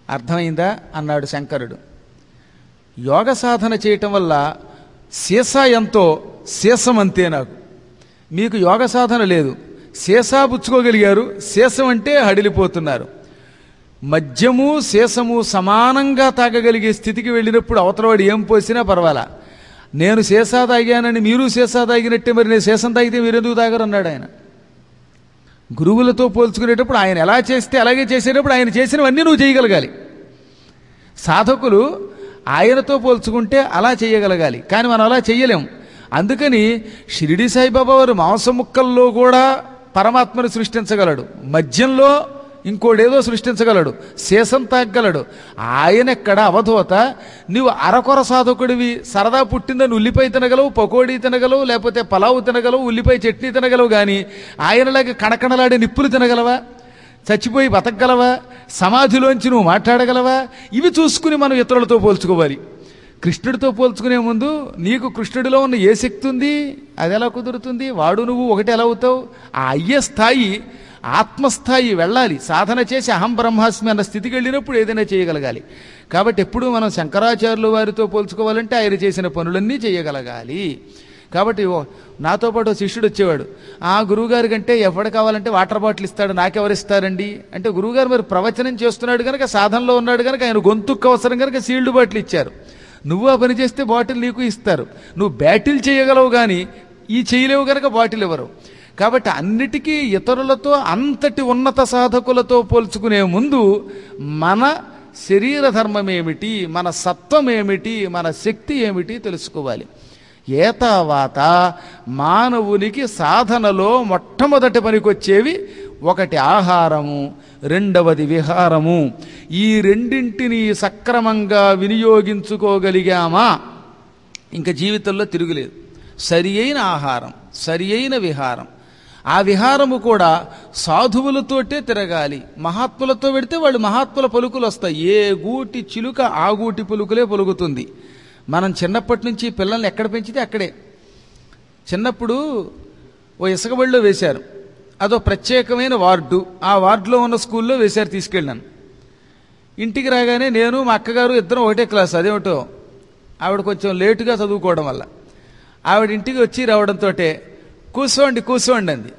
అర్థమైందా అన్నాడు శంకరుడు యోగ సాధన చేయటం వల్ల సీసా ఎంతో సీసం అంతే నాకు మీకు యోగ సాధన లేదు సీసా పుచ్చుకోగలిగారు సీసం అంటే హడిలిపోతున్నారు మద్యము సీసము సమానంగా తాగగలిగే స్థితికి వెళ్ళినప్పుడు అవతలవాడు ఏం పోసినా పర్వాలా నేను సీసా తాగానని మీరు సీసా తాగినట్టే మరి నేను సీసం తాగితే మీరు ఎందుకు తాగరు అన్నాడు ఆయన గురువులతో పోల్చుకునేటప్పుడు ఆయన ఎలా చేస్తే అలాగే చేసేటప్పుడు ఆయన చేసినవన్నీ నువ్వు చేయగలగాలి సాధకులు ఆయనతో పోల్చుకుంటే అలా చేయగలగాలి కానీ మనం అలా చెయ్యలేం అందుకని షిరిడి సాయిబాబా వారు మాంస ముక్కల్లో కూడా పరమాత్మను సృష్టించగలడు మద్యంలో ఇంకోడేదో సృష్టించగలడు శేషం తాగలడు ఆయనెక్కడ అవధూత నువ్వు అరకొర సాధకుడివి సరదా పుట్టిందని ఉల్లిపాయ తినగలవు పకోడీ తినగలవు లేకపోతే పలావు తినగలవు ఉల్లిపాయ చట్నీ తినగలవు కానీ ఆయనలాగా కణకణలాడే నిప్పులు తినగలవా చచ్చిపోయి బతకగలవా సమాధిలోంచి నువ్వు మాట్లాడగలవా ఇవి చూసుకుని మనం ఇతరులతో పోల్చుకోవాలి కృష్ణుడితో పోల్చుకునే ముందు నీకు కృష్ణుడిలో ఉన్న ఏ శక్తి ఉంది అది ఎలా కుదురుతుంది వాడు నువ్వు ఒకటి ఎలా అవుతావు ఆ అయ్యే స్థాయి ఆత్మస్థాయి వెళ్ళాలి సాధన చేసి అహం బ్రహ్మాస్మి అన్న స్థితికి వెళ్ళినప్పుడు ఏదైనా చేయగలగాలి కాబట్టి ఎప్పుడు మనం శంకరాచార్యుల వారితో పోల్చుకోవాలంటే ఆయన చేసిన పనులన్నీ చేయగలగాలి కాబట్టి ఓ నాతో పాటు ఓ శిష్యుడు వచ్చేవాడు ఆ గురువుగారి కంటే ఎవడు కావాలంటే వాటర్ బాటిల్ ఇస్తాడు నాకెవరు ఇస్తారండి అంటే గురువుగారు మరి ప్రవచనం చేస్తున్నాడు కనుక సాధనలో ఉన్నాడు కనుక ఆయన గొంతుకు అవసరం కనుక సీల్డ్ బాటిల్ ఇచ్చారు నువ్వు ఆ పని చేస్తే బాటిల్ నీకు ఇస్తారు నువ్వు బ్యాటిల్ చేయగలవు కానీ ఈ చేయలేవు కనుక బాటిల్ ఇవ్వరు కాబట్టి అన్నిటికీ ఇతరులతో అంతటి ఉన్నత సాధకులతో పోల్చుకునే ముందు మన శరీర ధర్మం ఏమిటి మన సత్వం ఏమిటి మన శక్తి ఏమిటి తెలుసుకోవాలి ఏతావాత మానవునికి సాధనలో మొట్టమొదటి పనికొచ్చేవి ఒకటి ఆహారము రెండవది విహారము ఈ రెండింటిని సక్రమంగా వినియోగించుకోగలిగామా ఇంకా జీవితంలో తిరుగులేదు సరి అయిన ఆహారం సరి అయిన విహారం ఆ విహారము కూడా సాధువులతోటే తిరగాలి మహాత్ములతో పెడితే వాళ్ళు మహాత్ముల పలుకులు వస్తాయి ఏ గూటి చిలుక ఆ గూటి పలుకులే పలుకుతుంది మనం చిన్నప్పటి నుంచి పిల్లల్ని ఎక్కడ పెంచితే అక్కడే చిన్నప్పుడు ఓ ఇసుక బడిలో వేశారు అదో ప్రత్యేకమైన వార్డు ఆ వార్డులో ఉన్న స్కూల్లో వేశారు తీసుకెళ్ళాను ఇంటికి రాగానే నేను మా అక్కగారు ఇద్దరం ఒకటే క్లాస్ అదేమిటో ఆవిడ కొంచెం లేటుగా చదువుకోవడం వల్ల ఆవిడ ఇంటికి వచ్చి రావడంతో కూర్చోండి కూర్చోండి అంది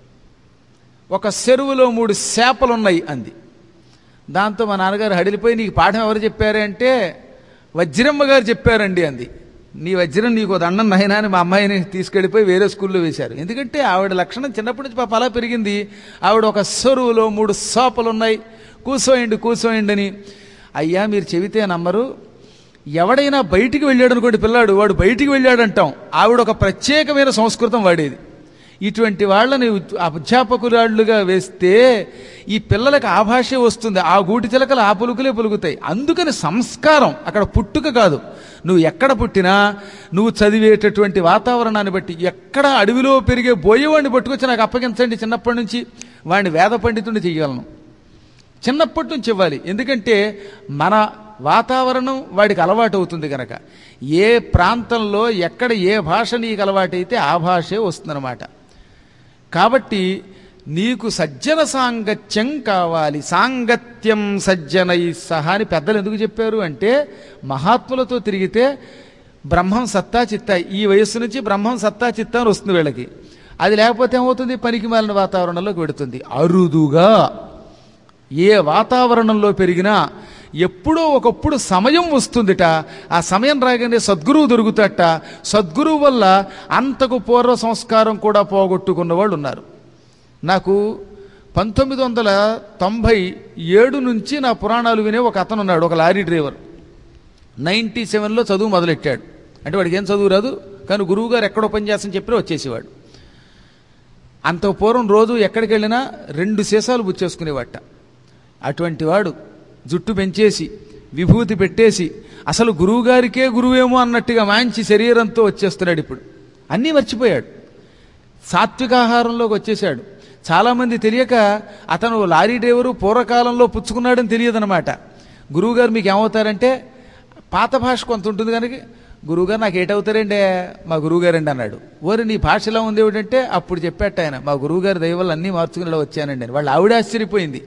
ఒక చెరువులో మూడు చేపలు ఉన్నాయి అంది దాంతో మా నాన్నగారు హడిలిపోయి నీకు పాఠం ఎవరు చెప్పారే అంటే వజ్రమ్మ గారు చెప్పారండి అంది నీ వజ్రం నీకు ఓ దండం నాయనా అని మా అమ్మాయిని తీసుకెళ్ళిపోయి వేరే స్కూల్లో వేశారు ఎందుకంటే ఆవిడ లక్షణం చిన్నప్పటి నుంచి పాప అలా పెరిగింది ఆవిడ ఒక చెరువులో మూడు సోపలు ఉన్నాయి కూసోయండి కూసోయండి అని అయ్యా మీరు చెబితే నమ్మరు ఎవడైనా బయటికి వెళ్ళాడు అనుకోండి పిల్లాడు వాడు బయటికి వెళ్ళాడు అంటాం ఆవిడ ఒక ప్రత్యేకమైన సంస్కృతం వాడేది ఇటువంటి వాళ్ళని అధ్యాపకురాళ్ళుగా వేస్తే ఈ పిల్లలకు ఆ భాషే వస్తుంది ఆ గూటి చిలకలు ఆ పులుకులే పులుకుతాయి అందుకని సంస్కారం అక్కడ పుట్టుక కాదు నువ్వు ఎక్కడ పుట్టినా నువ్వు చదివేటటువంటి వాతావరణాన్ని బట్టి ఎక్కడ అడవిలో పెరిగే బోయేవాడిని పట్టుకొచ్చి నాకు అప్పగించండి చిన్నప్పటి నుంచి వాడిని వేద పండితుడిని చేయగలను చిన్నప్పటి నుంచి ఇవ్వాలి ఎందుకంటే మన వాతావరణం వాడికి అలవాటు అవుతుంది కనుక ఏ ప్రాంతంలో ఎక్కడ ఏ భాష నీకు అలవాటైతే ఆ భాషే వస్తుందన్నమాట కాబట్టి నీకు సజ్జన సాంగత్యం కావాలి సాంగత్యం సజ్జనై సహా అని పెద్దలు ఎందుకు చెప్పారు అంటే మహాత్ములతో తిరిగితే బ్రహ్మం సత్తా చిత్త ఈ వయస్సు నుంచి బ్రహ్మం సత్తా చిత్త అని వస్తుంది వీళ్ళకి అది లేకపోతే ఏమవుతుంది పనికి మాలిన వాతావరణంలోకి పెడుతుంది అరుదుగా ఏ వాతావరణంలో పెరిగినా ఎప్పుడో ఒకప్పుడు సమయం వస్తుందిట ఆ సమయం రాగానే సద్గురువు దొరుకుతాట సద్గురువు వల్ల అంతకు పూర్వ సంస్కారం కూడా పోగొట్టుకున్న వాళ్ళు ఉన్నారు నాకు పంతొమ్మిది వందల తొంభై ఏడు నుంచి నా పురాణాలు వినే ఒక అతను ఉన్నాడు ఒక లారీ డ్రైవర్ నైంటీ సెవెన్లో చదువు మొదలెట్టాడు అంటే వాడికి ఏం చదువు రాదు కానీ గురువుగారు ఎక్కడో పని చేస్తని చెప్పి వచ్చేసేవాడు అంత పూర్వం రోజు ఎక్కడికి వెళ్ళినా రెండు సీసాలు బుచ్చేసుకునేవాట అటువంటి వాడు జుట్టు పెంచేసి విభూతి పెట్టేసి అసలు గురువుగారికే గురువేమో అన్నట్టుగా మంచి శరీరంతో వచ్చేస్తున్నాడు ఇప్పుడు అన్నీ మర్చిపోయాడు సాత్వికాహారంలోకి వచ్చేసాడు చాలామంది తెలియక అతను లారీ డ్రైవరు పూర్వకాలంలో పుచ్చుకున్నాడని తెలియదనమాట గురువుగారు మీకు ఏమవుతారంటే పాత భాష కొంత ఉంటుంది కనుక గురువుగారు నాకు ఏటవుతారండి మా గురువుగారండి అన్నాడు ఓరి నీ భాష ఎలా ఉంది ఏమిటంటే అప్పుడు చెప్పాట ఆయన మా గురువుగారి దయ వల్ల అన్నీ మార్చుకుని ఇలా వచ్చానండి అని వాళ్ళు ఆవిడ ఆశ్చర్యపోయింది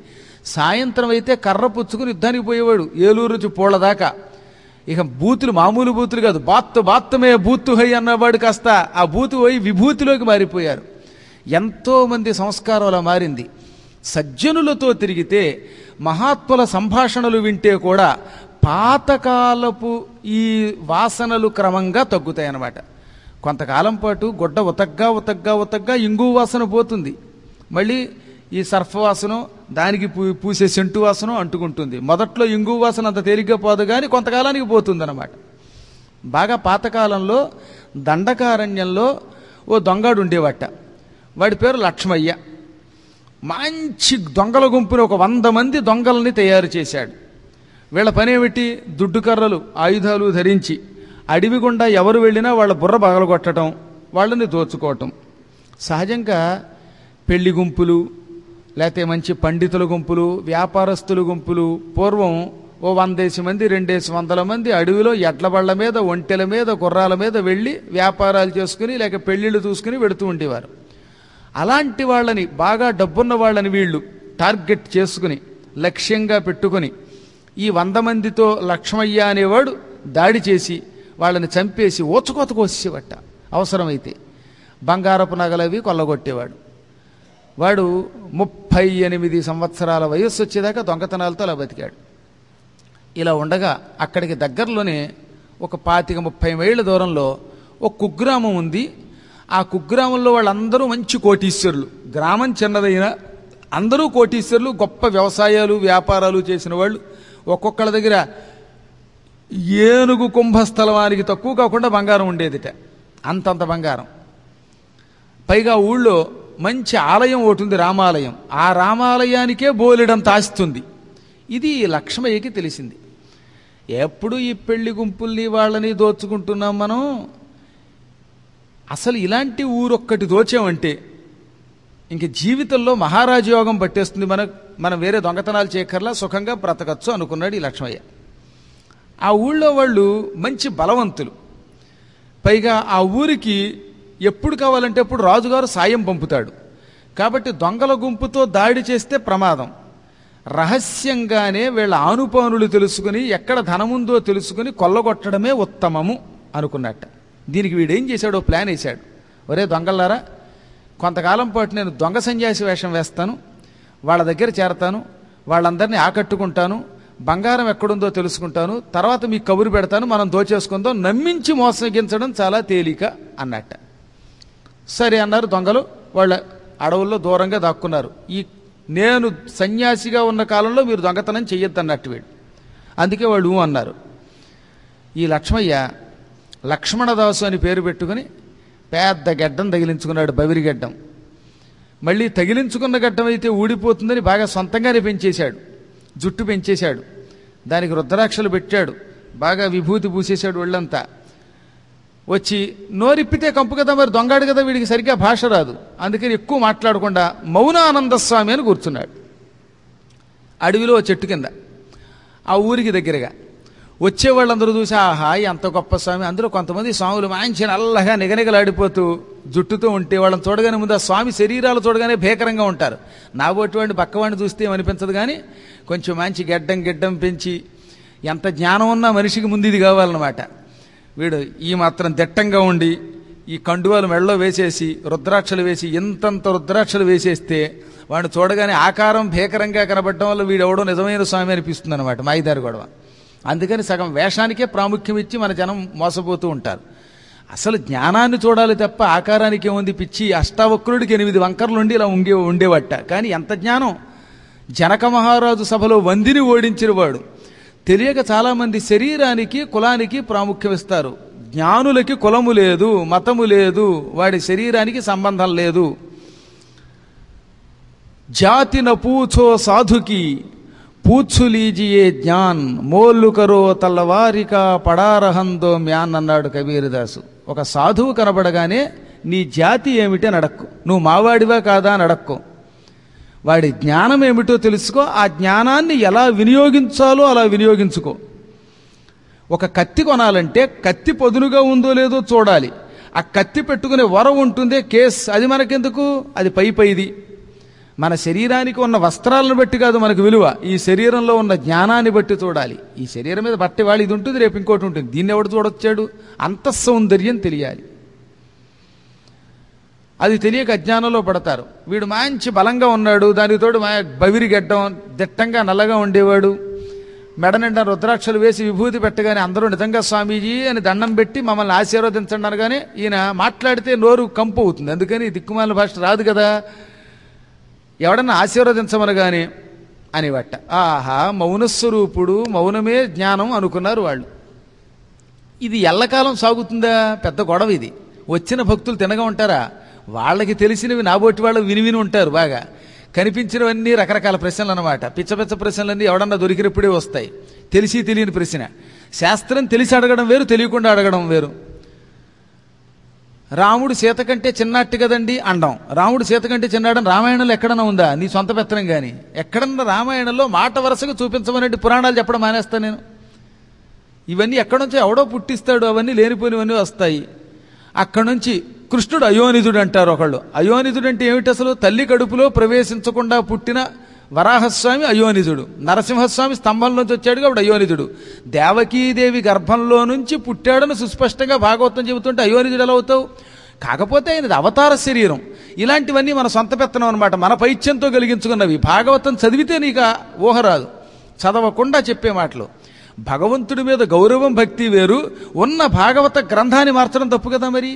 సాయంత్రం అయితే కర్ర పుచ్చుకుని యుద్ధానికి పోయేవాడు ఏలూరు నుంచి పోళ్ల దాకా ఇక బూతులు మామూలు బూతులు కాదు బాత్తు బాత్తమే బూత్తు హై అన్నవాడు కాస్త ఆ బూతు పోయి విభూతిలోకి మారిపోయారు ఎంతో మంది సంస్కారం అలా మారింది సజ్జనులతో తిరిగితే మహాత్ముల సంభాషణలు వింటే కూడా పాతకాలపు ఈ వాసనలు క్రమంగా తగ్గుతాయి అన్నమాట కొంతకాలం పాటు గుడ్డ ఉతగ్గా ఉతగ్గా ఉతగ్గా ఇంగు వాసన పోతుంది మళ్ళీ ఈ సర్ఫ వాసన దానికి పూ పూసే సెంటు వాసన అంటుకుంటుంది మొదట్లో ఇంగు వాసన అంత తేలిగ్గా పోదు కానీ కొంతకాలానికి పోతుంది అనమాట బాగా పాతకాలంలో దండకారణ్యంలో ఓ దొంగడు ఉండేవట వాడి పేరు లక్ష్మయ్య మంచి దొంగల గుంపుని ఒక వంద మంది దొంగలని తయారు చేశాడు వీళ్ళ పనేమిటి దుడ్డు కర్రలు ఆయుధాలు ధరించి అడవి గుండా ఎవరు వెళ్ళినా వాళ్ళ బుర్ర పగలగొట్టడం వాళ్ళని దోచుకోవటం సహజంగా పెళ్లి గుంపులు లేకపోతే మంచి పండితుల గుంపులు వ్యాపారస్తుల గుంపులు పూర్వం ఓ వందేసి మంది రెండేసి వందల మంది అడవిలో ఎడ్ల బళ్ళ మీద ఒంటెల మీద గుర్రాల మీద వెళ్ళి వ్యాపారాలు చేసుకుని లేక పెళ్లిళ్ళు చూసుకుని వెడుతూ ఉండేవారు అలాంటి వాళ్ళని బాగా డబ్బున్న వాళ్ళని వీళ్ళు టార్గెట్ చేసుకుని లక్ష్యంగా పెట్టుకుని ఈ వంద మందితో లక్ష్మయ్య అనేవాడు దాడి చేసి వాళ్ళని చంపేసి ఓచుకోత కోసేవట అవసరమైతే బంగారపు నగలవి కొల్లగొట్టేవాడు వాడు ముప్పై ఎనిమిది సంవత్సరాల వయస్సు వచ్చేదాకా దొంగతనాలతో అలా బతికాడు ఇలా ఉండగా అక్కడికి దగ్గరలోనే ఒక పాతిక ముప్పై మైళ్ళ దూరంలో ఒక కుగ్రామం ఉంది ఆ కుగ్రామంలో వాళ్ళందరూ మంచి కోటీశ్వరులు గ్రామం చిన్నదైనా అందరూ కోటీశ్వరులు గొప్ప వ్యవసాయాలు వ్యాపారాలు చేసిన వాళ్ళు ఒక్కొక్కళ్ళ దగ్గర ఏనుగు కుంభస్థలవానికి తక్కువ కాకుండా బంగారం ఉండేదిట అంతంత బంగారం పైగా ఊళ్ళో మంచి ఆలయం ఒకటి ఉంది రామాలయం ఆ రామాలయానికే బోలెడంత ఆస్తుంది ఇది లక్ష్మయ్యకి తెలిసింది ఎప్పుడు ఈ పెళ్లి గుంపుల్ని వాళ్ళని దోచుకుంటున్నాం మనం అసలు ఇలాంటి ఊరొక్కటి దోచామంటే ఇంక జీవితంలో మహారాజు యోగం పట్టేస్తుంది మన మనం వేరే దొంగతనాలు చేయకర్లా సుఖంగా బ్రతకచ్చు అనుకున్నాడు ఈ లక్ష్మయ్య ఆ ఊళ్ళో వాళ్ళు మంచి బలవంతులు పైగా ఆ ఊరికి ఎప్పుడు కావాలంటే అప్పుడు రాజుగారు సాయం పంపుతాడు కాబట్టి దొంగల గుంపుతో దాడి చేస్తే ప్రమాదం రహస్యంగానే వీళ్ళ ఆనుపానులు తెలుసుకుని ఎక్కడ ధనముందో తెలుసుకుని కొల్లగొట్టడమే ఉత్తమము అనుకున్నట్ట దీనికి వీడేం చేశాడో ప్లాన్ వేశాడు ఒరే దొంగలారా కొంతకాలం పాటు నేను దొంగ సన్యాసి వేషం వేస్తాను వాళ్ళ దగ్గర చేరతాను వాళ్ళందరినీ ఆకట్టుకుంటాను బంగారం ఎక్కడుందో తెలుసుకుంటాను తర్వాత మీకు కబురు పెడతాను మనం దోచేసుకుందాం నమ్మించి మోసగించడం చాలా తేలిక అన్నట్ట సరే అన్నారు దొంగలు వాళ్ళ అడవుల్లో దూరంగా దాక్కున్నారు ఈ నేను సన్యాసిగా ఉన్న కాలంలో మీరు దొంగతనం చెయ్యొద్దు అన్నట్టు వీడు అందుకే వాళ్ళు ఊ అన్నారు ఈ లక్ష్మయ్య లక్ష్మణదాసు అని పేరు పెట్టుకుని పెద్ద గడ్డం తగిలించుకున్నాడు బవిరి గడ్డం మళ్ళీ తగిలించుకున్న గడ్డం అయితే ఊడిపోతుందని బాగా సొంతంగానే పెంచేశాడు జుట్టు పెంచేశాడు దానికి రుద్రాక్షలు పెట్టాడు బాగా విభూతి పూసేశాడు ఒళ్ళంతా వచ్చి నోరిప్పితే కంపు కదా మరి దొంగాడు కదా వీడికి సరిగ్గా భాష రాదు అందుకని ఎక్కువ మాట్లాడకుండా మౌనానంద స్వామి అని కూర్చున్నాడు అడవిలో ఓ చెట్టు కింద ఆ ఊరికి దగ్గరగా వచ్చే వాళ్ళందరూ చూసి ఆహా ఎంత గొప్ప స్వామి అందులో కొంతమంది స్వాములు మంచి నల్లగా నిగనిగలాడిపోతూ జుట్టుతో ఉంటే వాళ్ళని చూడగానే ముందు ఆ స్వామి శరీరాలు చూడగానే భీకరంగా ఉంటారు నా వాడిని పక్కవాడిని చూస్తే ఏమనిపించదు కానీ కొంచెం మంచి గెడ్డం గిడ్డం పెంచి ఎంత జ్ఞానం ఉన్నా మనిషికి ముందు ఇది కావాలన్నమాట వీడు ఈ మాత్రం దిట్టంగా ఉండి ఈ కండువాలు మెడలో వేసేసి రుద్రాక్షలు వేసి ఇంతంత రుద్రాక్షలు వేసేస్తే వాడిని చూడగానే ఆకారం భీకరంగా కనబడడం వల్ల వీడు ఎవడో నిజమైన స్వామి అనిపిస్తుంది అనమాట మాయిదారి గొడవ అందుకని సగం వేషానికే ప్రాముఖ్యం ఇచ్చి మన జనం మోసపోతూ ఉంటారు అసలు జ్ఞానాన్ని చూడాలి తప్ప ఆకారానికి ఏముంది పిచ్చి అష్టావక్రుడికి ఎనిమిది వంకర్లుండి ఇలా ఉంగే ఉండేవట కానీ ఎంత జ్ఞానం జనక మహారాజు సభలో వందిని ఓడించిన వాడు తెలియక చాలామంది శరీరానికి కులానికి ప్రాముఖ్యం ఇస్తారు జ్ఞానులకి కులము లేదు మతము లేదు వాడి శరీరానికి సంబంధం లేదు జాతిన పూచో సాధుకి పూచ్చు లీజియే జ్ఞాన్ మోల్లు కరో తల్లవారిక పడారహందో మ్యాన్ అన్నాడు కబీరదాసు ఒక సాధువు కనబడగానే నీ జాతి ఏమిటి అని అడక్కు నువ్వు మావాడివా కాదా అని అడక్కు వాడి జ్ఞానం ఏమిటో తెలుసుకో ఆ జ్ఞానాన్ని ఎలా వినియోగించాలో అలా వినియోగించుకో ఒక కత్తి కొనాలంటే కత్తి పదునుగా ఉందో లేదో చూడాలి ఆ కత్తి పెట్టుకునే వరం ఉంటుందే కేస్ అది మనకెందుకు అది పై పైది మన శరీరానికి ఉన్న వస్త్రాలను బట్టి కాదు మనకు విలువ ఈ శరీరంలో ఉన్న జ్ఞానాన్ని బట్టి చూడాలి ఈ శరీరం మీద బట్టి వాళ్ళు ఇది ఉంటుంది రేపు ఇంకోటి ఉంటుంది దీన్ని ఎవడు చూడొచ్చాడు అంత సౌందర్యం తెలియాలి అది తెలియక అజ్ఞానంలో పడతారు వీడు మంచి బలంగా ఉన్నాడు దానికి తోడు మా బవిరి గడ్డం దిట్టంగా నల్లగా ఉండేవాడు మెడ నిండా రుద్రాక్షలు వేసి విభూతి పెట్టగానే అందరూ నిజంగా స్వామీజీ అని దండం పెట్టి మమ్మల్ని ఆశీర్వదించండి అనగానే ఈయన మాట్లాడితే నోరు కంపు అవుతుంది అందుకని దిక్కుమాల భాష రాదు కదా ఎవడన్నా ఆశీర్వదించమనగానే అనివట్ట ఆహా మౌనస్వరూపుడు మౌనమే జ్ఞానం అనుకున్నారు వాళ్ళు ఇది ఎల్లకాలం సాగుతుందా పెద్ద గొడవ ఇది వచ్చిన భక్తులు తినగా ఉంటారా వాళ్ళకి తెలిసినవి నాబోటి వాళ్ళు విని విని ఉంటారు బాగా కనిపించినవన్నీ రకరకాల ప్రశ్నలు అనమాట పిచ్చ పిచ్చ ప్రశ్నలన్నీ ఎవడన్నా దొరికినప్పుడే వస్తాయి తెలిసి తెలియని ప్రశ్న శాస్త్రం తెలిసి అడగడం వేరు తెలియకుండా అడగడం వేరు రాముడు సీత కంటే చిన్నట్టు కదండి అండం రాముడు సీత కంటే చిన్నాడని రామాయణంలో ఎక్కడన్నా ఉందా నీ సొంత పెత్తనం కానీ ఎక్కడన్నా రామాయణంలో మాట వరుసగా చూపించమనేది పురాణాలు చెప్పడం మానేస్తాను నేను ఇవన్నీ ఎక్కడి నుంచో ఎవడో పుట్టిస్తాడు అవన్నీ లేనిపోయినవన్నీ వస్తాయి అక్కడి నుంచి కృష్ణుడు అయోనిధుడు అంటారు ఒకళ్ళు అయోనిధుడు అంటే ఏమిటి అసలు తల్లి కడుపులో ప్రవేశించకుండా పుట్టిన వరాహస్వామి అయోనిధుడు నరసింహస్వామి స్తంభం నుంచి వచ్చాడు కాబట్టి అయోనిధుడు దేవకీదేవి గర్భంలో నుంచి పుట్టాడని సుస్పష్టంగా భాగవతం చెబుతుంటే అయోనిధుడు ఎలా అవుతావు కాకపోతే ఆయనది అవతార శరీరం ఇలాంటివన్నీ మన సొంత పెత్తనం అనమాట మన పైత్యంతో కలిగించుకున్నవి భాగవతం చదివితే నీకు ఆ ఊహ రాదు చదవకుండా చెప్పే మాటలు భగవంతుడి మీద గౌరవం భక్తి వేరు ఉన్న భాగవత గ్రంథాన్ని మార్చడం తప్పు కదా మరి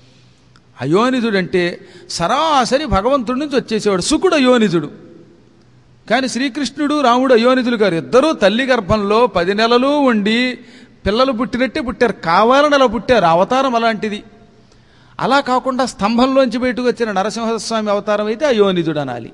అయోనిజుడంటే సరాసరి భగవంతుడి నుంచి వచ్చేసేవాడు సుకుడు అయోనిజుడు కానీ శ్రీకృష్ణుడు రాముడు అయోనిజులు గారు ఇద్దరూ తల్లి గర్భంలో పది నెలలు ఉండి పిల్లలు పుట్టినట్టే పుట్టారు కావాలని అలా పుట్టారు అవతారం అలాంటిది అలా కాకుండా స్తంభంలోంచి బయటకు వచ్చిన నరసింహస్వామి అవతారం అయితే అయోనిజుడు అనాలి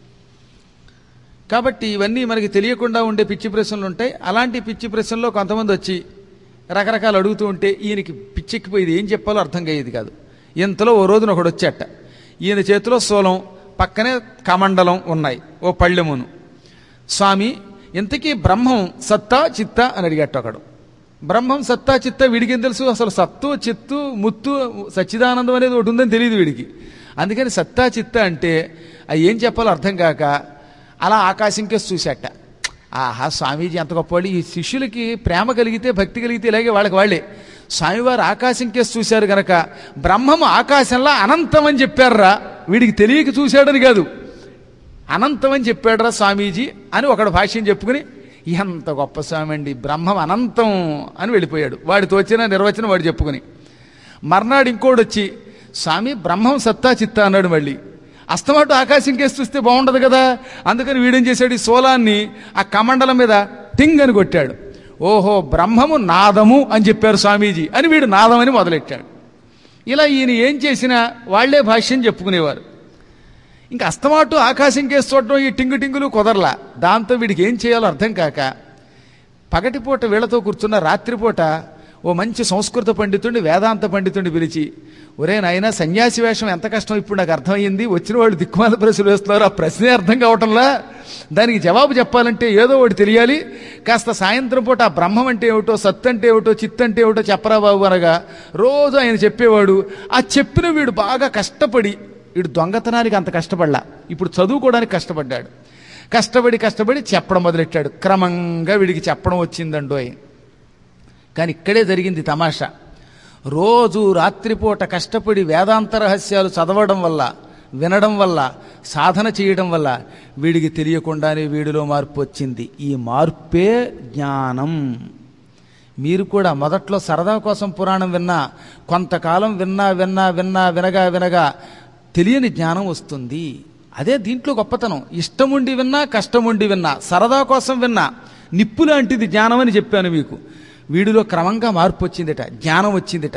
కాబట్టి ఇవన్నీ మనకి తెలియకుండా ఉండే పిచ్చి ప్రశ్నలు ఉంటాయి అలాంటి పిచ్చి ప్రశ్నల్లో కొంతమంది వచ్చి రకరకాలు అడుగుతూ ఉంటే ఈయనకి పిచ్చెక్కిపోయేది ఏం చెప్పాలో అర్థం కాయేది కాదు ఇంతలో ఓ రోజున ఒకడు వచ్చాట ఈయన చేతిలో సోలం పక్కనే కమండలం ఉన్నాయి ఓ పళ్ళెమును స్వామి ఇంతకీ బ్రహ్మం సత్తా చిత్త అని అడిగట్టు ఒకడు బ్రహ్మం సత్తా చిత్త వీడికి ఏం తెలుసు అసలు సత్తు చిత్తు ముత్తు సచ్చిదానందం అనేది ఒకటి ఉందని తెలియదు వీడికి అందుకని సత్తా చిత్త అంటే అవి ఏం చెప్పాలో అర్థం కాక అలా ఆకాశంకేసి చూశాట ఆహా స్వామీజీ ఎంత గొప్పవాళ్ళు ఈ శిష్యులకి ప్రేమ కలిగితే భక్తి కలిగితే ఇలాగే వాళ్ళకి వాళ్ళే స్వామివారు ఆకాశం కేసు చూశారు గనక బ్రహ్మము ఆకాశంలో అనంతం అని చెప్పారురా వీడికి తెలియక చూశాడని కాదు అనంతం అని చెప్పాడురా స్వామీజీ అని ఒకడు భాష్యం చెప్పుకుని ఎంత గొప్ప స్వామి అండి బ్రహ్మం అనంతం అని వెళ్ళిపోయాడు వాడి తోచిన నిర్వచనం వాడు చెప్పుకుని మర్నాడు ఇంకోడు వచ్చి స్వామి బ్రహ్మం సత్తా చిత్త అన్నాడు మళ్ళీ అస్తమాటు ఆకాశం కేసు చూస్తే బాగుండదు కదా అందుకని వీడేం చేశాడు ఈ సోలాన్ని ఆ కమండలం మీద టింగ్ అని కొట్టాడు ఓహో బ్రహ్మము నాదము అని చెప్పారు స్వామీజీ అని వీడు నాదం అని మొదలెట్టాడు ఇలా ఈయన ఏం చేసినా వాళ్లే భాష్యం చెప్పుకునేవారు ఇంకా అస్తమాటు ఆకాశం కేసు చూడడం ఈ టింగు టింగులు కుదరలా దాంతో వీడికి ఏం చేయాలో అర్థం కాక పగటిపూట వీళ్ళతో కూర్చున్న రాత్రిపూట ఓ మంచి సంస్కృత పండితుడిని వేదాంత పండితుడిని పిలిచి ఒరే నాయన సన్యాసి వేషం ఎంత కష్టం ఇప్పుడు నాకు అర్థమైంది వచ్చిన వాళ్ళు దిక్కుమాల ప్రశ్నలు వేస్తున్నారు ఆ ప్రశ్నే అర్థం కావటంలా దానికి జవాబు చెప్పాలంటే ఏదో ఒకటి తెలియాలి కాస్త సాయంత్రం పూట ఆ బ్రహ్మం అంటే ఏమిటో సత్ అంటే ఏమిటో చిత్ అంటే ఏమిటో చెప్పరా బాబు అనగా రోజు ఆయన చెప్పేవాడు ఆ చెప్పిన వీడు బాగా కష్టపడి వీడు దొంగతనానికి అంత కష్టపడలా ఇప్పుడు చదువుకోవడానికి కష్టపడ్డాడు కష్టపడి కష్టపడి చెప్పడం మొదలెట్టాడు క్రమంగా వీడికి చెప్పడం వచ్చిందండోయ్ కానీ ఇక్కడే జరిగింది తమాషా రోజు రాత్రిపూట కష్టపడి వేదాంత రహస్యాలు చదవడం వల్ల వినడం వల్ల సాధన చేయడం వల్ల వీడికి తెలియకుండానే వీడిలో మార్పు వచ్చింది ఈ మార్పే జ్ఞానం మీరు కూడా మొదట్లో సరదా కోసం పురాణం విన్నా కొంతకాలం విన్నా విన్నా విన్నా వినగా వినగా తెలియని జ్ఞానం వస్తుంది అదే దీంట్లో గొప్పతనం ఇష్టముండి విన్నా కష్టముండి విన్నా సరదా కోసం విన్నా నిప్పు లాంటిది జ్ఞానం అని చెప్పాను మీకు వీడిలో క్రమంగా మార్పు వచ్చిందిట జ్ఞానం వచ్చిందిట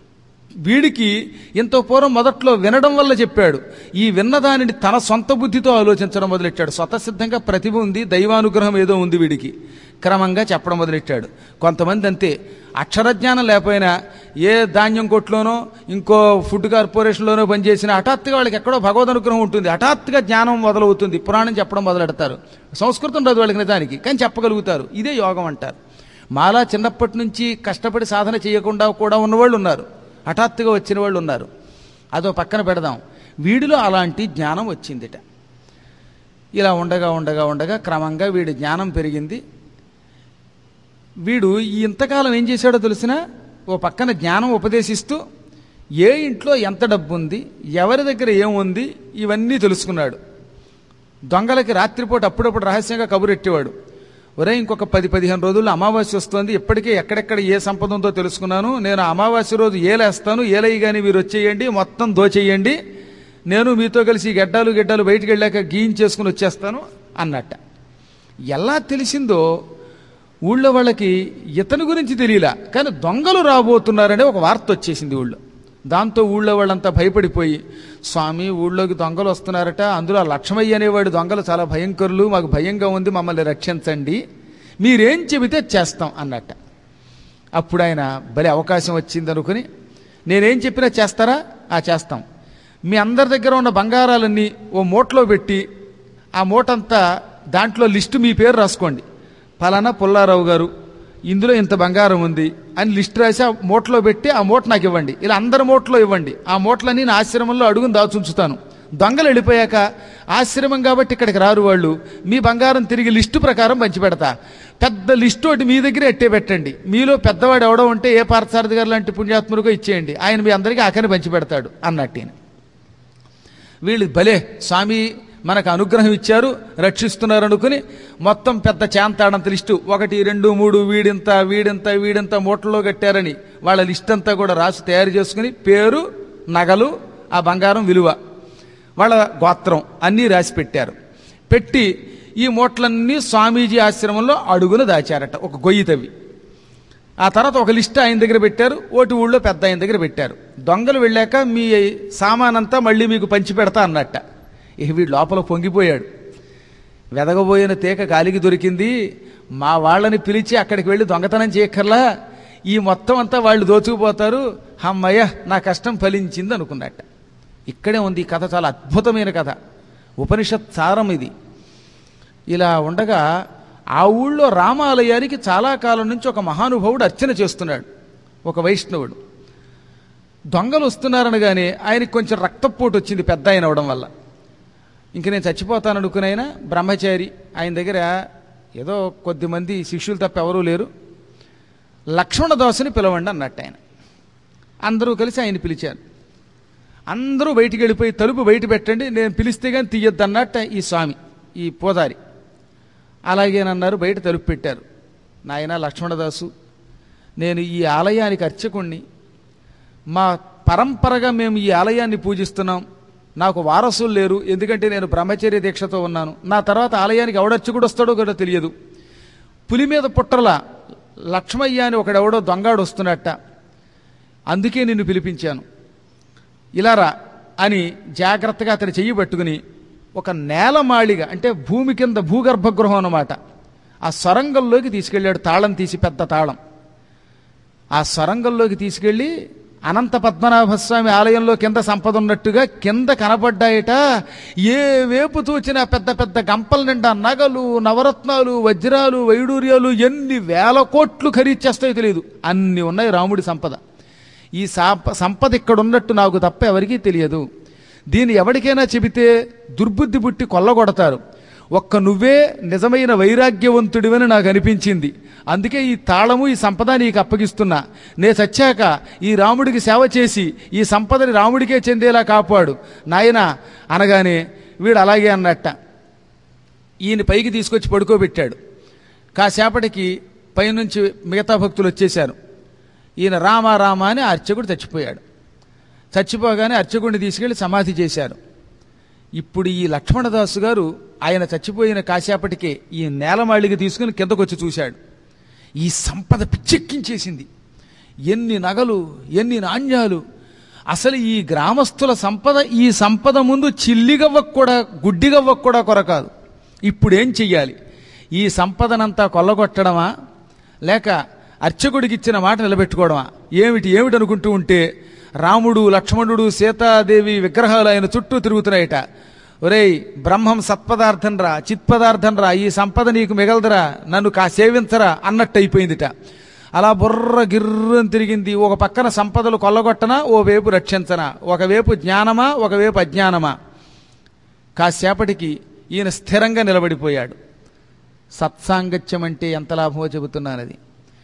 వీడికి ఎంతో పూర్వం మొదట్లో వినడం వల్ల చెప్పాడు ఈ విన్నదానిని తన సొంత బుద్ధితో ఆలోచించడం మొదలెట్టాడు స్వతసిద్ధంగా ప్రతిభ ఉంది దైవానుగ్రహం ఏదో ఉంది వీడికి క్రమంగా చెప్పడం మొదలెట్టాడు కొంతమంది అంతే అక్షరజ్ఞానం లేకపోయినా ఏ ధాన్యం కొట్లోనో ఇంకో ఫుడ్ కార్పొరేషన్లోనో పనిచేసిన హఠాత్తుగా వాళ్ళకి ఎక్కడో భగవద్ అనుగ్రహం ఉంటుంది హఠాత్తుగా జ్ఞానం మొదలవుతుంది పురాణం చెప్పడం మొదలెడతారు సంస్కృతం రాదు వాళ్ళకి నిజానికి కానీ చెప్పగలుగుతారు ఇదే యోగం అంటారు మాలా చిన్నప్పటి నుంచి కష్టపడి సాధన చేయకుండా కూడా ఉన్నవాళ్ళు ఉన్నారు హఠాత్తుగా వచ్చిన వాళ్ళు ఉన్నారు అదో పక్కన పెడదాం వీడిలో అలాంటి జ్ఞానం వచ్చిందిట ఇలా ఉండగా ఉండగా ఉండగా క్రమంగా వీడి జ్ఞానం పెరిగింది వీడు ఈ ఇంతకాలం ఏం చేశాడో తెలిసిన ఓ పక్కన జ్ఞానం ఉపదేశిస్తూ ఏ ఇంట్లో ఎంత డబ్బు ఉంది ఎవరి దగ్గర ఏముంది ఇవన్నీ తెలుసుకున్నాడు దొంగలకి రాత్రిపూట అప్పుడప్పుడు రహస్యంగా కబురెట్టేవాడు ఒరే ఇంకొక పది పదిహేను రోజుల్లో అమావాస్య వస్తుంది ఇప్పటికే ఎక్కడెక్కడ ఏ సంపద ఉందో తెలుసుకున్నాను నేను అమావాస్య రోజు ఏలేస్తాను ఏలయ్య కానీ మీరు వచ్చేయండి మొత్తం దోచేయండి నేను మీతో కలిసి ఈ గడ్డాలు గిడ్డాలు బయటికి వెళ్ళాక గీయించేసుకుని వచ్చేస్తాను అన్నట్ట ఎలా తెలిసిందో ఊళ్ళో వాళ్ళకి ఇతని గురించి తెలియలా కానీ దొంగలు రాబోతున్నారనే ఒక వార్త వచ్చేసింది ఊళ్ళో దాంతో ఊళ్ళో వాళ్ళంతా భయపడిపోయి స్వామి ఊళ్ళోకి దొంగలు వస్తున్నారట అందులో ఆ లక్ష్మయ్య అనేవాడు దొంగలు చాలా భయంకరులు మాకు భయంగా ఉంది మమ్మల్ని రక్షించండి మీరేం చెబితే చేస్తాం అన్నట్ట అప్పుడు ఆయన భలే అవకాశం వచ్చింది అనుకుని నేనేం చెప్పినా చేస్తారా ఆ చేస్తాం మీ అందరి దగ్గర ఉన్న బంగారాలన్నీ ఓ మూటలో పెట్టి ఆ మూటంతా దాంట్లో లిస్టు మీ పేరు రాసుకోండి ఫలానా పుల్లారావు గారు ఇందులో ఇంత బంగారం ఉంది అని లిస్ట్ రాసి ఆ మూటలో పెట్టి ఆ మూట నాకు ఇవ్వండి ఇలా అందరి మూటలో ఇవ్వండి ఆ మూటలన్నీ నా ఆశ్రమంలో అడుగుని దాచుంచుతాను దొంగలు వెళ్ళిపోయాక ఆశ్రమం కాబట్టి ఇక్కడికి రారు వాళ్ళు మీ బంగారం తిరిగి లిస్టు ప్రకారం పంచిపెడతా పెద్ద లిస్టు ఒకటి మీ దగ్గరే ఎట్టే పెట్టండి మీలో పెద్దవాడు ఎవడో ఉంటే ఏ పార్థసారథి గారు లాంటి పుణ్యాత్ముడిగా ఇచ్చేయండి ఆయన మీ అందరికీ ఆఖరి పంచిపెడతాడు అన్నట్టు ఈయన. వీళ్ళు భలే స్వామి మనకు అనుగ్రహం ఇచ్చారు రక్షిస్తున్నారు అనుకుని మొత్తం పెద్ద చాంతాడంత లిస్టు ఒకటి రెండు మూడు వీడింత వీడింత వీడింత మూటల్లో కట్టారని వాళ్ళ లిస్ట్ అంతా కూడా రాసి తయారు చేసుకుని పేరు నగలు ఆ బంగారం విలువ వాళ్ళ గోత్రం అన్నీ రాసి పెట్టారు పెట్టి ఈ మూటలన్నీ స్వామీజీ ఆశ్రమంలో అడుగున దాచారట ఒక గొయ్యి తవ్వి ఆ తర్వాత ఒక లిస్ట్ ఆయన దగ్గర పెట్టారు ఓటి ఊళ్ళో పెద్ద ఆయన దగ్గర పెట్టారు దొంగలు వెళ్ళాక మీ సామానంతా మళ్ళీ మీకు పంచి పెడతా అన్నట్ట ఇక వీడు లోపల పొంగిపోయాడు వెదగబోయిన తీగ గాలికి దొరికింది మా వాళ్ళని పిలిచి అక్కడికి వెళ్ళి దొంగతనం చేయక్కర్లా ఈ మొత్తం అంతా వాళ్ళు దోచుకుపోతారు అమ్మయ్య నా కష్టం ఫలించింది అనుకున్నట్ట ఇక్కడే ఉంది ఈ కథ చాలా అద్భుతమైన కథ ఉపనిషత్ సారం ఇది ఇలా ఉండగా ఆ ఊళ్ళో రామాలయానికి చాలా కాలం నుంచి ఒక మహానుభావుడు అర్చన చేస్తున్నాడు ఒక వైష్ణవుడు దొంగలు వస్తున్నారనగానే ఆయనకి కొంచెం రక్తపోటు వచ్చింది పెద్ద ఆయన అవడం వల్ల ఇంక నేను చచ్చిపోతాను అనుకుని ఆయన బ్రహ్మచారి ఆయన దగ్గర ఏదో కొద్దిమంది శిష్యులు తప్ప ఎవరూ లేరు లక్ష్మణదాసుని పిలవండి అన్నట్టు ఆయన అందరూ కలిసి ఆయన పిలిచారు అందరూ బయటికి వెళ్ళిపోయి తలుపు బయట పెట్టండి నేను పిలిస్తే కానీ తీయొద్దు అన్నట్టు ఈ స్వామి ఈ పోదారి అలాగేనన్నారు బయట తలుపు పెట్టారు నాయన లక్ష్మణదాసు నేను ఈ ఆలయానికి అర్చకుణ్ణి మా పరంపరగా మేము ఈ ఆలయాన్ని పూజిస్తున్నాం నాకు వారసులు లేరు ఎందుకంటే నేను బ్రహ్మచర్య దీక్షతో ఉన్నాను నా తర్వాత ఆలయానికి ఎవడర్చకుడు వస్తాడో కూడా తెలియదు పులి మీద పుట్టల లక్ష్మయ్య అని ఒకడెవడో దొంగాడు వస్తున్నట్ట అందుకే నిన్ను పిలిపించాను ఇలారా అని జాగ్రత్తగా అతని చెయ్యి పట్టుకుని ఒక నేలమాళిగ అంటే భూమి కింద భూగర్భ గృహం అన్నమాట ఆ సొరంగంలోకి తీసుకెళ్ళాడు తాళం తీసి పెద్ద తాళం ఆ సొరంగంలోకి తీసుకెళ్ళి అనంత పద్మనాభస్వామి ఆలయంలో కింద సంపద ఉన్నట్టుగా కింద కనబడ్డాయట ఏ వేపు చూచినా పెద్ద పెద్ద గంపల నిండా నగలు నవరత్నాలు వజ్రాలు వైడూర్యాలు ఎన్ని వేల కోట్లు ఖరీదు చేస్తాయో తెలియదు అన్ని ఉన్నాయి రాముడి సంపద ఈ సాప సంపద ఇక్కడ ఉన్నట్టు నాకు తప్ప ఎవరికీ తెలియదు దీన్ని ఎవరికైనా చెబితే దుర్బుద్ధి పుట్టి కొల్లగొడతారు ఒక్క నువ్వే నిజమైన వైరాగ్యవంతుడివని నాకు అనిపించింది అందుకే ఈ తాళము ఈ సంపద నీకు అప్పగిస్తున్నా నే చచ్చాక ఈ రాముడికి సేవ చేసి ఈ సంపదని రాముడికే చెందేలా కాపాడు నాయన అనగానే వీడు అలాగే అన్నట్ట ఈయన పైకి తీసుకొచ్చి పడుకోబెట్టాడు కాసేపటికి పైనుంచి మిగతా భక్తులు వచ్చేశారు ఈయన రామ రామ అని ఆ అర్చకుడు చచ్చిపోయాడు చచ్చిపోగానే అర్చకుడిని తీసుకెళ్లి సమాధి చేశారు ఇప్పుడు ఈ లక్ష్మణదాసు గారు ఆయన చచ్చిపోయిన కాసేపటికే ఈ నేలమాళికి తీసుకుని కిందకొచ్చి చూశాడు ఈ సంపద పిచ్చెక్కించేసింది ఎన్ని నగలు ఎన్ని నాణ్యాలు అసలు ఈ గ్రామస్తుల సంపద ఈ సంపద ముందు చిల్లిగవ్వకు కూడా గుడ్డిగవ్వకు కూడా కొరకాదు ఇప్పుడు ఏం చెయ్యాలి ఈ సంపదనంతా కొల్లగొట్టడమా లేక అర్చకుడికి ఇచ్చిన మాట నిలబెట్టుకోవడమా ఏమిటి ఏమిటి అనుకుంటూ ఉంటే రాముడు లక్ష్మణుడు సీతాదేవి విగ్రహాలు ఆయన చుట్టూ తిరుగుతున్నాయట ఒరేయ్ బ్రహ్మం సత్పదార్థం రా చిత్పదార్థం రా ఈ సంపద నీకు మిగలదురా నన్ను కా సేవించరా అన్నట్టు అయిపోయిందిట అలా బుర్ర గిర్రని తిరిగింది ఒక పక్కన సంపదలు కొల్లగొట్టనా ఓ వైపు రక్షించనా ఒకవైపు జ్ఞానమా ఒకవైపు అజ్ఞానమా కాసేపటికి ఈయన స్థిరంగా నిలబడిపోయాడు సత్సాంగత్యం అంటే ఎంత లాభమో చెబుతున్నానది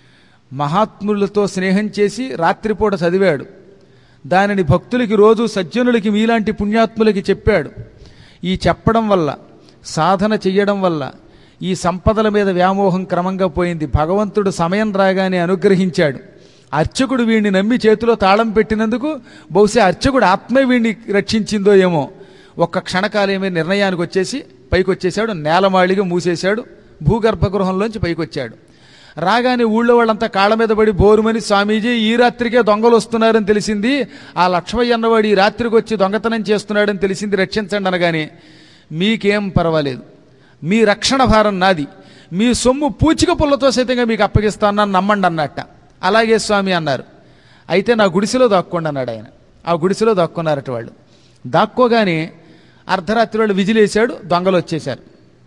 మహాత్ములతో స్నేహం చేసి రాత్రిపూట చదివాడు దానిని భక్తులకి రోజు సజ్జనులకి మీలాంటి పుణ్యాత్ములకి చెప్పాడు ఈ చెప్పడం వల్ల సాధన చెయ్యడం వల్ల ఈ సంపదల మీద వ్యామోహం క్రమంగా పోయింది భగవంతుడు సమయం రాగానే అనుగ్రహించాడు అర్చకుడు వీడిని నమ్మి చేతిలో తాళం పెట్టినందుకు బహుశా అర్చకుడు ఆత్మే వీడిని రక్షించిందో ఏమో ఒక్క క్షణకాలమే నిర్ణయానికి వచ్చేసి పైకి వచ్చేసాడు నేలమాళిగా మూసేశాడు భూగర్భ గృహంలోంచి పైకి వచ్చాడు రాగానే ఊళ్ళో వాళ్ళంతా కాళ్ళ మీద పడి బోరుమని స్వామీజీ ఈ రాత్రికే దొంగలు వస్తున్నారని తెలిసింది ఆ లక్ష్మయ్య అన్నవాడు ఈ రాత్రికి వచ్చి దొంగతనం చేస్తున్నాడని తెలిసింది రక్షించండి అనగానే మీకేం పర్వాలేదు మీ రక్షణ భారం నాది మీ సొమ్ము పూచిక పుల్లతో సైతంగా మీకు అప్పగిస్తానని నమ్మండి అన్నట్ట అలాగే స్వామి అన్నారు అయితే నా గుడిసెలో దాక్కోండి అన్నాడు ఆయన ఆ గుడిసెలో దాక్కున్నారట వాళ్ళు దాక్కోగానే అర్ధరాత్రి వాళ్ళు విజిలేశాడు దొంగలు వచ్చేశారు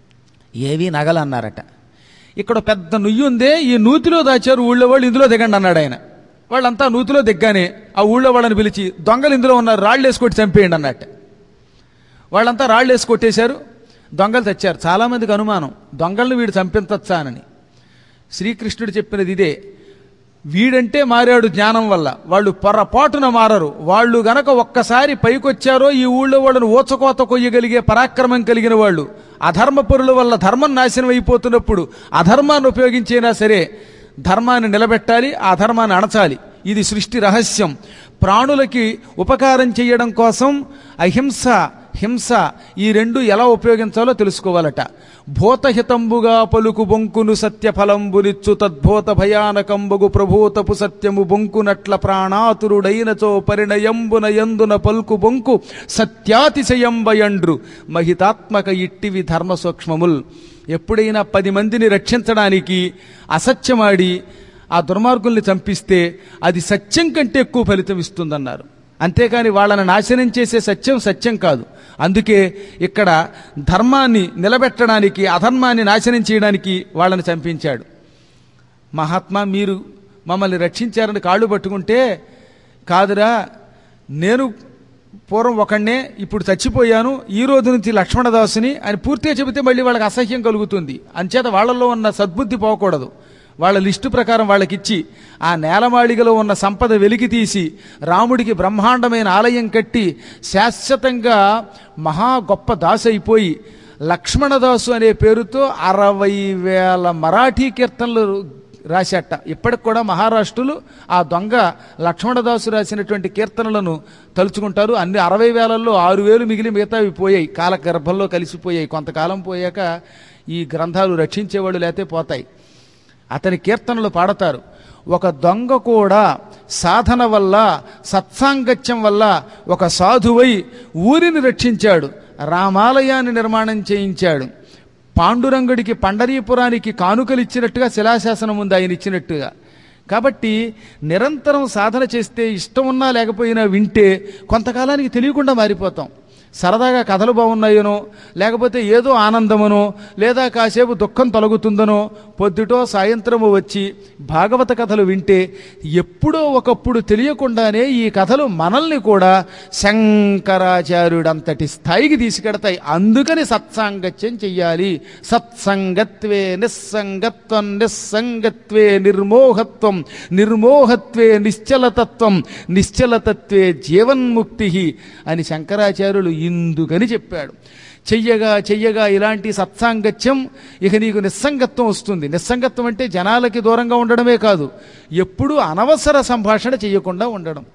ఏవి నగలు అన్నారట ఇక్కడ పెద్ద నుయ్యి ఉందే ఈ నూతిలో దాచారు ఊళ్ళో వాళ్ళు ఇందులో దిగండి అన్నాడు ఆయన వాళ్ళంతా నూతిలో దిగ్గానే ఆ ఊళ్ళో వాళ్ళని పిలిచి దొంగలు ఇందులో ఉన్నారు రాళ్ళు వేసుకొట్టి చంపేయండి అన్నట్టు వాళ్ళంతా రాళ్ళు వేసి కొట్టేశారు దొంగలు తెచ్చారు చాలామందికి అనుమానం దొంగల్ని వీడు చంపించచ్చా అని శ్రీకృష్ణుడు చెప్పినది ఇదే వీడంటే మారాడు జ్ఞానం వల్ల వాళ్ళు పొరపాటున మారరు వాళ్ళు గనక ఒక్కసారి పైకొచ్చారో ఈ ఊళ్ళో వాళ్ళను ఊచకోత కొయ్యగలిగే పరాక్రమం కలిగిన వాళ్ళు అధర్మ పరుల వల్ల ధర్మం నాశనం అయిపోతున్నప్పుడు అధర్మాన్ని ఉపయోగించైనా సరే ధర్మాన్ని నిలబెట్టాలి ఆ ధర్మాన్ని అణచాలి ఇది సృష్టి రహస్యం ప్రాణులకి ఉపకారం చేయడం కోసం అహింస హింస ఈ రెండు ఎలా ఉపయోగించాలో తెలుసుకోవాలట భూతహితంబుగా పలుకు బొంకును సత్యఫలంబునిచ్చు తద్భూత భయానకంబగు ప్రభూతపు సత్యము బొంకునట్ల ప్రాణాతురుడైనచో పరిణయంబున యందున పలుకు బొంకు సత్యాతిశయంబయండ్రు మహితాత్మక ఇట్టివి ధర్మ సూక్ష్మముల్ ఎప్పుడైనా పది మందిని రక్షించడానికి అసత్యమాడి ఆ దుర్మార్గుల్ని చంపిస్తే అది సత్యం కంటే ఎక్కువ ఫలితం ఇస్తుందన్నారు అంతేకాని వాళ్ళని నాశనం చేసే సత్యం సత్యం కాదు అందుకే ఇక్కడ ధర్మాన్ని నిలబెట్టడానికి అధర్మాన్ని నాశనం చేయడానికి వాళ్ళని చంపించాడు మహాత్మా మీరు మమ్మల్ని రక్షించారని కాళ్ళు పట్టుకుంటే కాదురా నేను పూర్వం ఒకడినే ఇప్పుడు చచ్చిపోయాను ఈ రోజు నుంచి లక్ష్మణదాసుని అని పూర్తిగా చెబితే మళ్ళీ వాళ్ళకి అసహ్యం కలుగుతుంది అంచేత వాళ్ళలో ఉన్న సద్బుద్ధి పోకూడదు వాళ్ళ లిస్టు ప్రకారం వాళ్ళకిచ్చి ఆ నేలమాళిగలో ఉన్న సంపద వెలికి తీసి రాముడికి బ్రహ్మాండమైన ఆలయం కట్టి శాశ్వతంగా మహా గొప్ప దాసు అయిపోయి లక్ష్మణదాసు అనే పేరుతో అరవై వేల మరాఠీ కీర్తనలు రాశాట ఇప్పటికి కూడా మహారాష్ట్రులు ఆ దొంగ లక్ష్మణదాసు రాసినటువంటి కీర్తనలను తలుచుకుంటారు అన్ని అరవై వేలల్లో ఆరు వేలు మిగిలి మిగతావి పోయాయి కాల గర్భంలో కలిసిపోయాయి కొంతకాలం పోయాక ఈ గ్రంథాలు రక్షించేవాళ్ళు లేతే పోతాయి అతని కీర్తనలు పాడతారు ఒక దొంగ కూడా సాధన వల్ల సత్సాంగత్యం వల్ల ఒక సాధువై ఊరిని రక్షించాడు రామాలయాన్ని నిర్మాణం చేయించాడు పాండురంగుడికి పండరీపురానికి కానుకలిచ్చినట్టుగా శిలాశాసనం ఉంది ఆయన ఇచ్చినట్టుగా కాబట్టి నిరంతరం సాధన చేస్తే ఇష్టం ఉన్నా లేకపోయినా వింటే కొంతకాలానికి తెలియకుండా మారిపోతాం సరదాగా కథలు బాగున్నాయనో లేకపోతే ఏదో ఆనందమనో లేదా కాసేపు దుఃఖం తొలగుతుందనో పొద్దుటో సాయంత్రము వచ్చి భాగవత కథలు వింటే ఎప్పుడో ఒకప్పుడు తెలియకుండానే ఈ కథలు మనల్ని కూడా శంకరాచార్యుడంతటి స్థాయికి తీసుకెడతాయి అందుకని సత్సాంగత్యం చెయ్యాలి సత్సంగత్వే నిస్సంగత్వం నిస్సంగత్వే నిర్మోహత్వం నిర్మోహత్వే నిశ్చలతత్వం నిశ్చలతత్వే జీవన్ముక్తి అని శంకరాచార్యులు ఇందుకని చెప్పాడు చెయ్యగా చెయ్యగా ఇలాంటి సత్సాంగత్యం ఇక నీకు నిస్సంగత్వం వస్తుంది నిస్సంగత్వం అంటే జనాలకి దూరంగా ఉండడమే కాదు ఎప్పుడూ అనవసర సంభాషణ చేయకుండా ఉండడం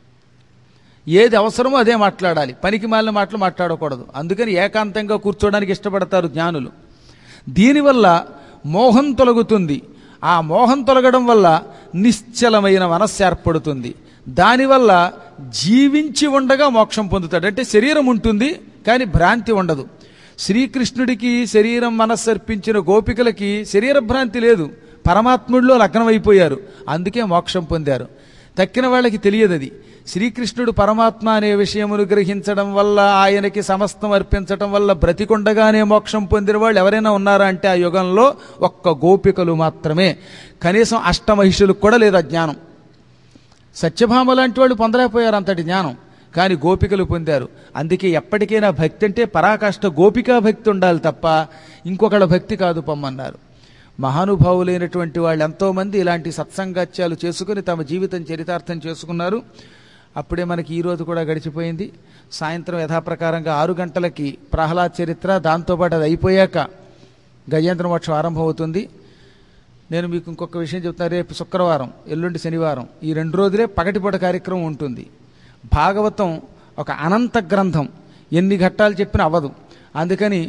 ఏది అవసరమో అదే మాట్లాడాలి పనికి మాలిన మాటలు మాట్లాడకూడదు అందుకని ఏకాంతంగా కూర్చోడానికి ఇష్టపడతారు జ్ఞానులు దీనివల్ల మోహం తొలగుతుంది ఆ మోహం తొలగడం వల్ల నిశ్చలమైన మనస్సు ఏర్పడుతుంది దానివల్ల జీవించి ఉండగా మోక్షం పొందుతాడు అంటే శరీరం ఉంటుంది కానీ భ్రాంతి ఉండదు శ్రీకృష్ణుడికి శరీరం మనస్సు అర్పించిన గోపికలకి శరీర భ్రాంతి లేదు పరమాత్ముడిలో లగ్నమైపోయారు అందుకే మోక్షం పొందారు తక్కిన వాళ్ళకి తెలియదు అది శ్రీకృష్ణుడు పరమాత్మ అనే విషయమును గ్రహించడం వల్ల ఆయనకి సమస్తం అర్పించడం వల్ల బ్రతికొండగానే మోక్షం పొందిన వాళ్ళు ఎవరైనా ఉన్నారా అంటే ఆ యుగంలో ఒక్క గోపికలు మాత్రమే కనీసం అష్టమహిషులకు కూడా లేదు ఆ జ్ఞానం సత్యభామ లాంటి వాళ్ళు పొందలేకపోయారు అంతటి జ్ఞానం కానీ గోపికలు పొందారు అందుకే ఎప్పటికైనా భక్తి అంటే పరాకాష్ట గోపికా భక్తి ఉండాలి తప్ప ఇంకొకళ్ళ భక్తి కాదు పొమ్మన్నారు మహానుభావులైనటువంటి వాళ్ళు ఎంతోమంది ఇలాంటి సత్సంగాత్యాలు చేసుకుని తమ జీవితం చరితార్థం చేసుకున్నారు అప్పుడే మనకి ఈ రోజు కూడా గడిచిపోయింది సాయంత్రం యథాప్రకారంగా ఆరు గంటలకి ప్రహ్లాద్ చరిత్ర దాంతోపాటు అది అయిపోయాక గజేంద్ర మోక్షం ఆరంభమవుతుంది నేను మీకు ఇంకొక విషయం చెప్తాను రేపు శుక్రవారం ఎల్లుండి శనివారం ఈ రెండు రోజులే పగటిపూట కార్యక్రమం ఉంటుంది భాగవతం ఒక అనంత గ్రంథం ఎన్ని ఘట్టాలు చెప్పినా అవ్వదు అందుకని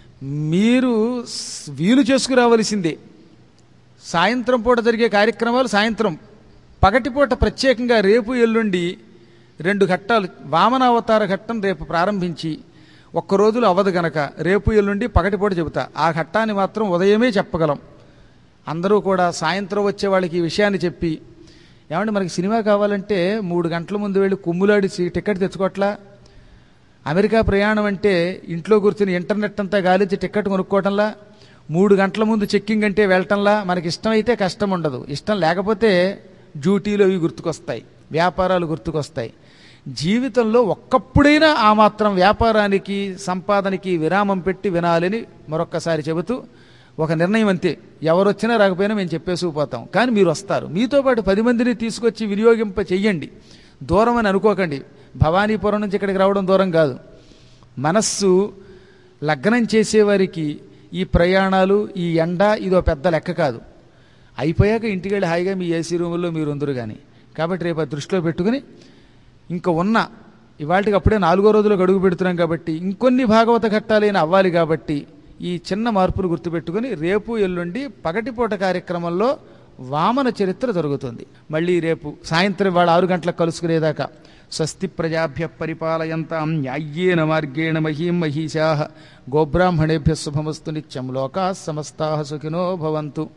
మీరు స్- వీలు చేసుకురావలసిందే సాయంత్రం పూట జరిగే కార్యక్రమాలు సాయంత్రం పగటిపూట ప్రత్యేకంగా రేపు ఎల్లుండి రెండు ఘట్టాలు వామనావతార ఘట్టం రేపు ప్రారంభించి ఒక్క రోజులు అవ్వదు గనక రేపు ఎల్లుండి పగటిపూట చెబుతా ఆ ఘట్టాన్ని మాత్రం ఉదయమే చెప్పగలం అందరూ కూడా సాయంత్రం వచ్చే వాళ్ళకి ఈ విషయాన్ని చెప్పి ఏమంటే మనకి సినిమా కావాలంటే మూడు గంటల ముందు వెళ్ళి కుమ్ములాడి సి- టికెట్ తెచ్చుకోవట్లా అమెరికా ప్రయాణం అంటే ఇంట్లో కూర్చుని ఇంటర్నెట్ అంతా గాలించి టికెట్ కొనుక్కోవటంలా మూడు గంటల ముందు చెక్కింగ్ అంటే వెళ్ళటంలా మనకి ఇష్టం అయితే కష్టం ఉండదు ఇష్టం లేకపోతే డ్యూటీలు అవి గుర్తుకొస్తాయి వ్యాపారాలు గుర్తుకొస్తాయి జీవితంలో ఒక్కప్పుడైనా ఆ మాత్రం వ్యాపారానికి సంపాదనకి విరామం పెట్టి వినాలని మరొక్కసారి చెబుతూ ఒక నిర్ణయం అంతే ఎవరు వచ్చినా రాకపోయినా మేము చెప్పేసుకుపోతాం కానీ మీరు వస్తారు మీతో పాటు పది మందిని తీసుకొచ్చి వినియోగింప చెయ్యండి దూరం అని అనుకోకండి భవానీపురం నుంచి ఇక్కడికి రావడం దూరం కాదు మనస్సు లగ్నం చేసేవారికి ఈ ప్రయాణాలు ఈ ఎండ ఇదో పెద్ద లెక్క కాదు అయిపోయాక ఇంటికి వెళ్ళి హాయిగా మీ ఏసీ రూముల్లో మీరు ఉందరు కానీ కాబట్టి రేపు అది దృష్టిలో పెట్టుకుని ఇంకా ఉన్న ఇవాళకి అప్పుడే నాలుగో రోజులకు అడుగు పెడుతున్నాం కాబట్టి ఇంకొన్ని భాగవత ఘట్టాలైన అవ్వాలి కాబట్టి ఈ చిన్న మార్పును గుర్తుపెట్టుకుని రేపు ఎల్లుండి పగటిపూట కార్యక్రమంలో వామన చరిత్ర జరుగుతుంది మళ్ళీ రేపు సాయంత్రం వాళ్ళ ఆరు గంటలకు కలుసుకునేదాకా స్వస్తి ప్రజాభ్య పరిపాలయంతాం న్యాయ్యేన మార్గేణ మహీం మహీషా గోబ్రాహ్మణేభ్య శుభమస్తు నిత్యం లోకా సమస్తా సుఖినో భవంతు